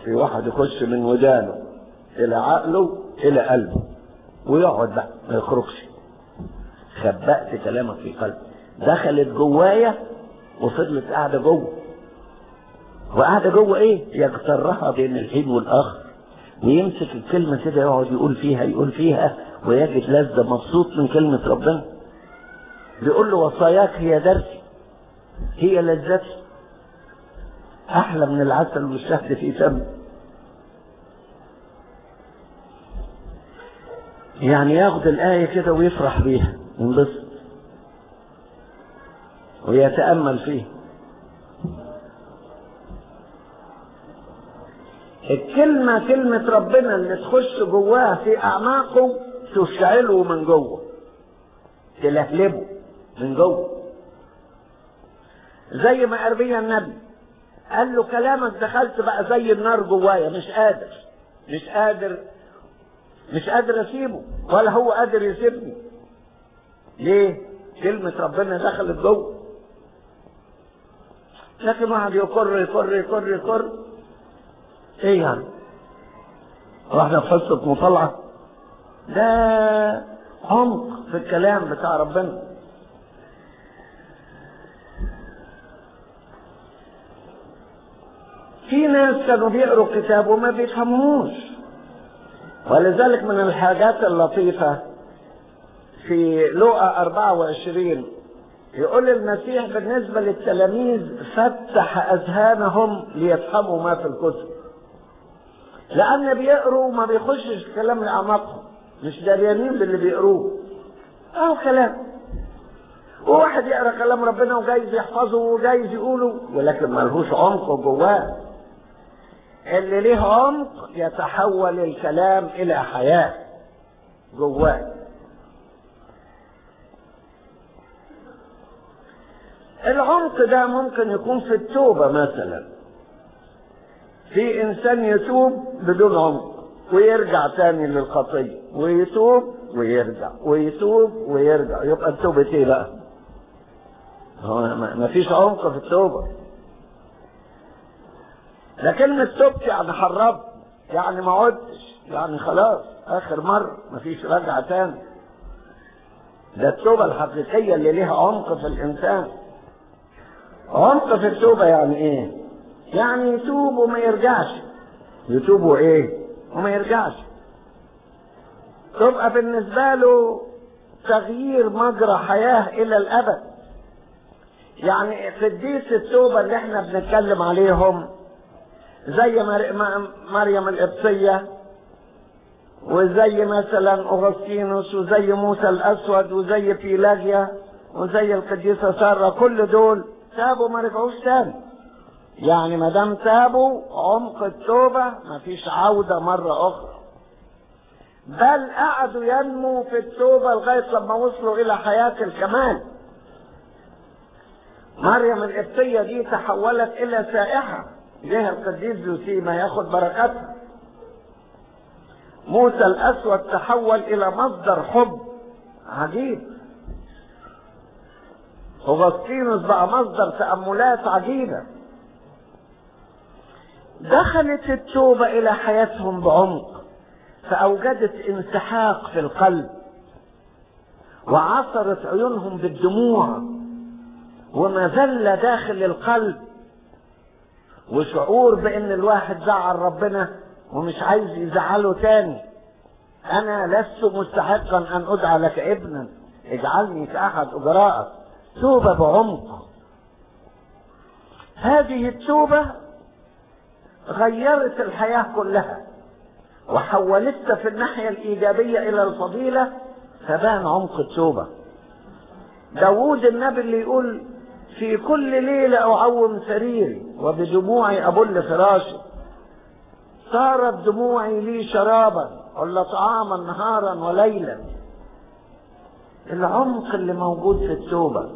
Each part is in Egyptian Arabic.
في واحد يخش من ودانه الى عقله الى قلبه ويقعد بقى ما يخرجش خبأت كلامك في قلبي دخلت جوايا وفضلت قاعدة جوه وقاعدة جوه ايه يجترها بين الحين والاخر ويمسك الكلمة كده يقعد يقول فيها يقول فيها ويجد لذة مبسوط من كلمة ربنا بيقول له وصاياك هي درسي هي لذتي احلى من العسل والشهد في فم يعني ياخد الآية كده ويفرح بيها ينبسط ويتأمل فيها الكلمة كلمة ربنا اللي تخش جواه في أعماقه تشعله من جوه تلهلبه من جوه زي ما أرميا النبي قال له كلامك دخلت بقى زي النار جوايا مش قادر مش قادر مش قادر اسيبه ولا هو قادر يسيبني ليه كلمة ربنا دخلت جوه لكن واحد يقر يقر يقر يقر ايه يعني واحنا في حصة مطالعة ده عمق في الكلام بتاع ربنا في ناس كانوا بيقروا كتاب وما بيفهموش ولذلك من الحاجات اللطيفة في لقا 24 يقول المسيح بالنسبة للتلاميذ فتح أذهانهم ليفهموا ما في الكتب لأن بيقروا ما بيخشش الكلام لأعماقهم مش داريانين باللي بيقروه أهو كلام وواحد يقرا كلام ربنا وجايز يحفظه وجايز يقوله ولكن ملهوش عمق جواه اللي ليه عمق يتحول الكلام الى حياه جواه العمق ده ممكن يكون في التوبه مثلا في انسان يتوب بدون عمق ويرجع تاني للخطيه ويتوب ويرجع ويتوب ويرجع يبقى التوبه ايه بقى هو ما فيش عمق في التوبه ده كلمة تبت يعني حربت يعني ما عدتش يعني خلاص آخر مرة مفيش رجعة تاني ده التوبة الحقيقية اللي ليها عمق في الإنسان عمق في التوبة يعني إيه؟ يعني يتوب وما يرجعش يتوب وإيه؟ وما يرجعش تبقى بالنسبة له تغيير مجرى حياة إلى الأبد يعني قديس التوبة اللي احنا بنتكلم عليهم زي مريم القبطية وزي مثلا أغسطينوس وزي موسى الأسود وزي بيلاجيا وزي القديسة سارة كل دول تابوا ما رجعوش تاني يعني ما دام تابوا عمق التوبة ما فيش عودة مرة أخرى بل قعدوا ينمو في التوبة لغاية لما وصلوا إلى حياة الكمال مريم القبطية دي تحولت إلى سائحة جه القديس يوسيما ياخد بركاتها موسى الاسود تحول الى مصدر حب عجيب اغسطينوس بقى مصدر تاملات عجيبه دخلت التوبه الى حياتهم بعمق فاوجدت انسحاق في القلب وعصرت عيونهم بالدموع ومذله داخل القلب وشعور بان الواحد زعل ربنا ومش عايز يزعله تاني انا لست مستحقا ان ادعى لك ابنا اجعلني كاحد اجرائك توبه بعمق هذه التوبه غيرت الحياه كلها وحولتها في الناحيه الايجابيه الى الفضيله فبان عمق التوبه داوود النبي اللي يقول في كل ليلة أعوم سريري وبدموعي أبل فراشي صارت دموعي لي شرابا ولا طعاما نهارا وليلا العمق اللي موجود في التوبة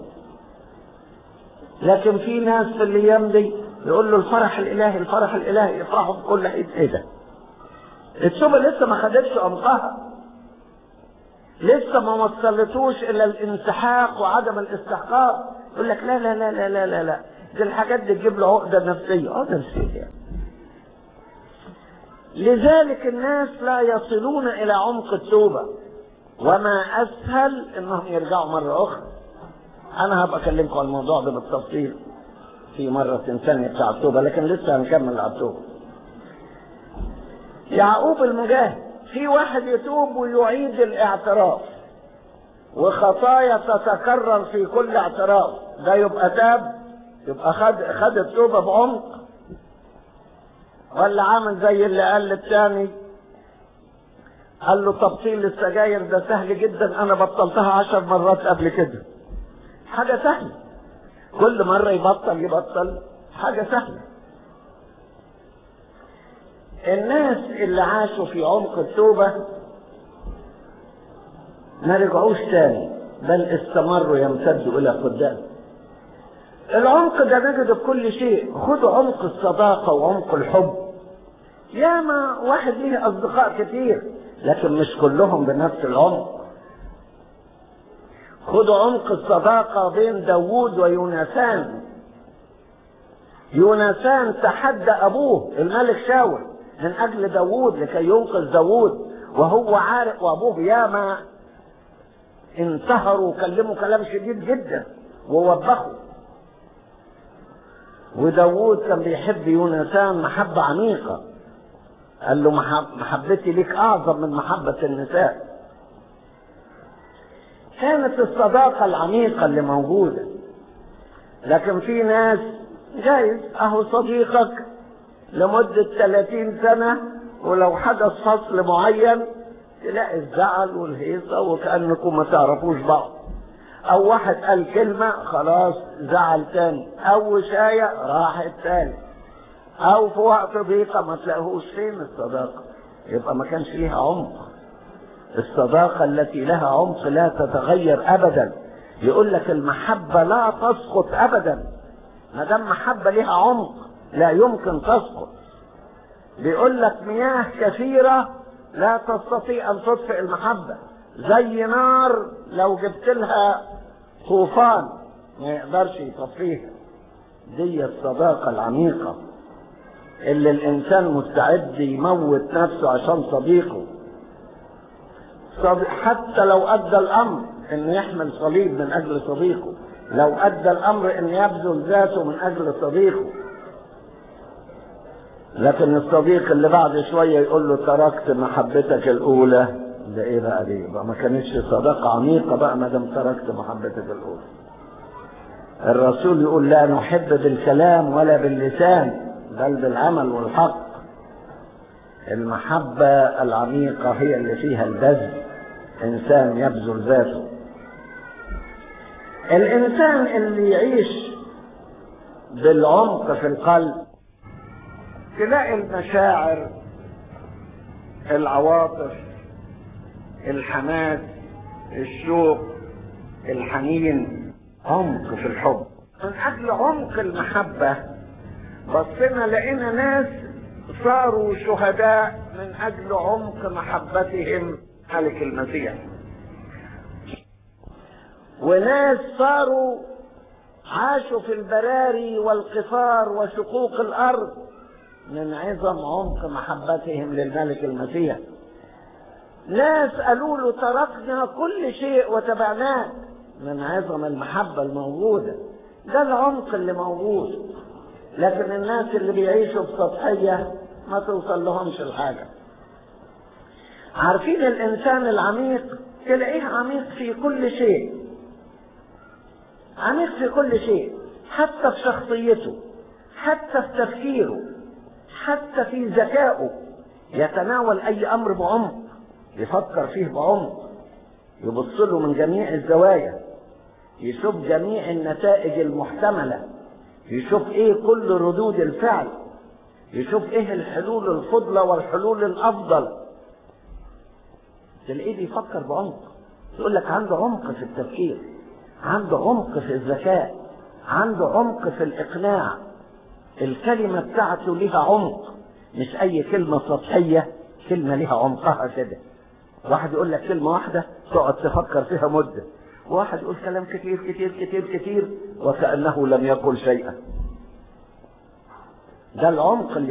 لكن في ناس في الأيام دي يقول له الفرح الإلهي الفرح الإلهي يفرحوا بكل حين إيه ده؟ التوبة لسه ما خدتش عمقها لسه ما وصلتوش إلى الانسحاق وعدم الاستحقاق يقول لك لا لا لا لا لا لا لا دي الحاجات دي تجيب له عقده نفسيه عقده نفسيه يعني. لذلك الناس لا يصلون الى عمق التوبه وما اسهل انهم يرجعوا مره اخرى انا هبقى اكلمكم عن الموضوع ده بالتفصيل في مرة ثانية بتاع التوبة لكن لسه هنكمل على التوبة يعقوب المجاهد في واحد يتوب ويعيد الاعتراف وخطايا تتكرر في كل اعتراف ده يبقى تاب يبقى خد خد التوبة بعمق ولا عامل زي اللي قال للتاني قال له تبطيل السجاير ده سهل جدا انا بطلتها عشر مرات قبل كده حاجة سهلة كل مرة يبطل يبطل حاجة سهلة الناس اللي عاشوا في عمق التوبة ما رجعوش تاني بل استمروا يمتدوا إلى قدام العمق ده نجده في كل شيء خدوا عمق الصداقة وعمق الحب ياما واحد ليه أصدقاء كتير لكن مش كلهم بنفس العمق خدوا عمق الصداقة بين داوود ويونسان يونسان تحدى أبوه الملك شاول من أجل داوود لكي ينقذ داوود وهو عارف وأبوه ياما انتهروا وكلموا كلام شديد جدا ووبخوا وداوود كان بيحب يونسان محبة عميقة قال له محب محبتي ليك أعظم من محبة النساء كانت الصداقة العميقة اللي موجودة لكن في ناس جايز اهو صديقك لمدة 30 سنة ولو حدث فصل معين تلاقي الزعل والهيصة وكأنكم ما تعرفوش بعض او واحد قال كلمة خلاص زعل تاني او وشاية راحت تاني او في وقت ضيقة ما تلاقوش فين الصداقة يبقى ما كانش ليها عمق الصداقة التي لها عمق لا تتغير أبدا يقول لك المحبة لا تسقط أبدا ما دام محبة لها عمق لا يمكن تسقط بيقول لك مياه كثيرة لا تستطيع أن تطفئ المحبة زي نار لو جبت لها طوفان ما يقدرش يطفيها دي الصداقة العميقة اللي الإنسان مستعد يموت نفسه عشان صديقه حتى لو ادى الامر انه يحمل صليب من اجل صديقه لو ادى الامر ان يبذل ذاته من اجل صديقه لكن الصديق اللي بعد شويه يقول له تركت محبتك الاولى ده ايه بقى دي بقى ما كانتش صداقه عميقه بقى ما دام تركت محبتك الاولى الرسول يقول لا نحب بالكلام ولا باللسان بل بالعمل والحق المحبة العميقة هي اللي فيها البذل إنسان يبذل ذاته الإنسان اللي يعيش بالعمق في القلب تلاقي المشاعر العواطف الحماس الشوق الحنين عمق في الحب من أجل عمق المحبة بصينا لقينا ناس صاروا شهداء من اجل عمق محبتهم ملك المسيح وناس صاروا عاشوا في البراري والقفار وشقوق الارض من عظم عمق محبتهم للملك المسيح ناس قالوا له تركنا كل شيء وتبعناك من عظم المحبة الموجودة ده العمق اللي موجود لكن الناس اللي بيعيشوا بسطحية ما توصل لهمش الحاجة عارفين الإنسان العميق تلاقيه عميق في كل شيء عميق في كل شيء حتى في شخصيته حتى في تفكيره حتى في ذكائه يتناول أي أمر بعمق يفكر فيه بعمق يبص له من جميع الزوايا يشوف جميع النتائج المحتمله يشوف ايه كل ردود الفعل يشوف ايه الحلول الفضلى والحلول الافضل تلاقيه بيفكر بعمق يقول لك عنده عمق في التفكير عنده عمق في الذكاء عنده عمق في الاقناع الكلمه بتاعته لها عمق مش اي كلمه سطحيه كلمه لها عمقها كده واحد يقول لك كلمه واحده تقعد تفكر فيها مده واحد يقول كلام كتير كتير كتير كتير وكأنه لم يقل شيئا ده العمق اللي